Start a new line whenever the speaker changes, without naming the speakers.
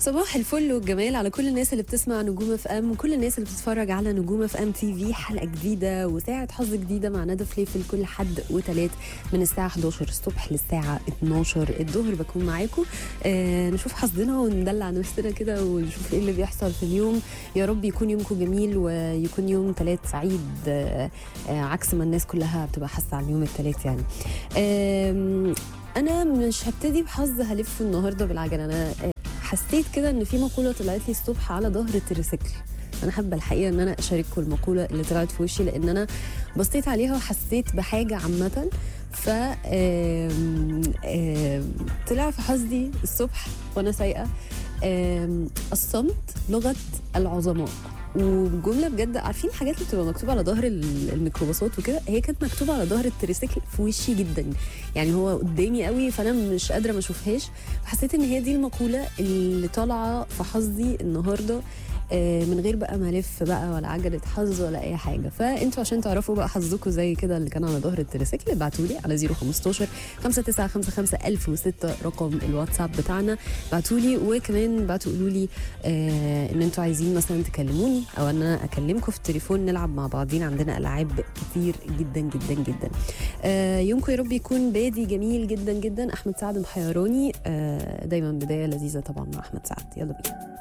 صباح الفل والجمال على كل الناس اللي بتسمع نجوم اف ام وكل الناس اللي بتتفرج على نجوم اف ام تي في حلقه جديده وساعه حظ جديده مع ندى فليفل كل حد وثلاث من الساعه 11 الصبح للساعه 12 الظهر بكون معاكم آه نشوف حظنا وندلع نفسنا كده ونشوف ايه اللي بيحصل في اليوم يا رب يكون يومكم جميل ويكون يوم ثلاث سعيد آه آه عكس ما الناس كلها بتبقى حاسه على اليوم الثلاث يعني آه انا مش هبتدي بحظ هلف النهارده بالعجله انا حسيت كده ان في مقوله طلعت لي الصبح على ظهر التريسيكل انا حابه الحقيقه ان انا اشارككم المقوله اللي طلعت في وشي لان انا بصيت عليها وحسيت بحاجه عامه ف آم، آم، طلع في حظي الصبح وانا سايقه آم، الصمت لغه العظماء وجمله بجد عارفين الحاجات اللي بتبقى مكتوبه على ظهر ال- الميكروباصات وكده هي كانت مكتوبه على ظهر التريسيكل في وشي جدا يعني هو قدامي قوي فانا مش قادره ما اشوفهاش فحسيت ان هي دي المقوله اللي طالعه في حظي النهارده آه، من غير بقى ما الف بقى ولا عجله حظ ولا اي حاجه فانتوا عشان تعرفوا بقى حظكم زي كده اللي كان على ظهر التريسيكل ابعتوا لي على 015 5955 1006 رقم الواتساب بتاعنا ابعتوا لي وكمان ابعتوا قولوا لي آه ان انتوا عايزين مثلا تكلموني او ان انا اكلمكم في التليفون نلعب مع بعضين عندنا العاب كتير جدا جدا جدا آه يومكم يا رب يكون بادي جميل جدا جدا احمد سعد محيراني آه دايما بدايه لذيذه طبعا مع احمد سعد يلا بينا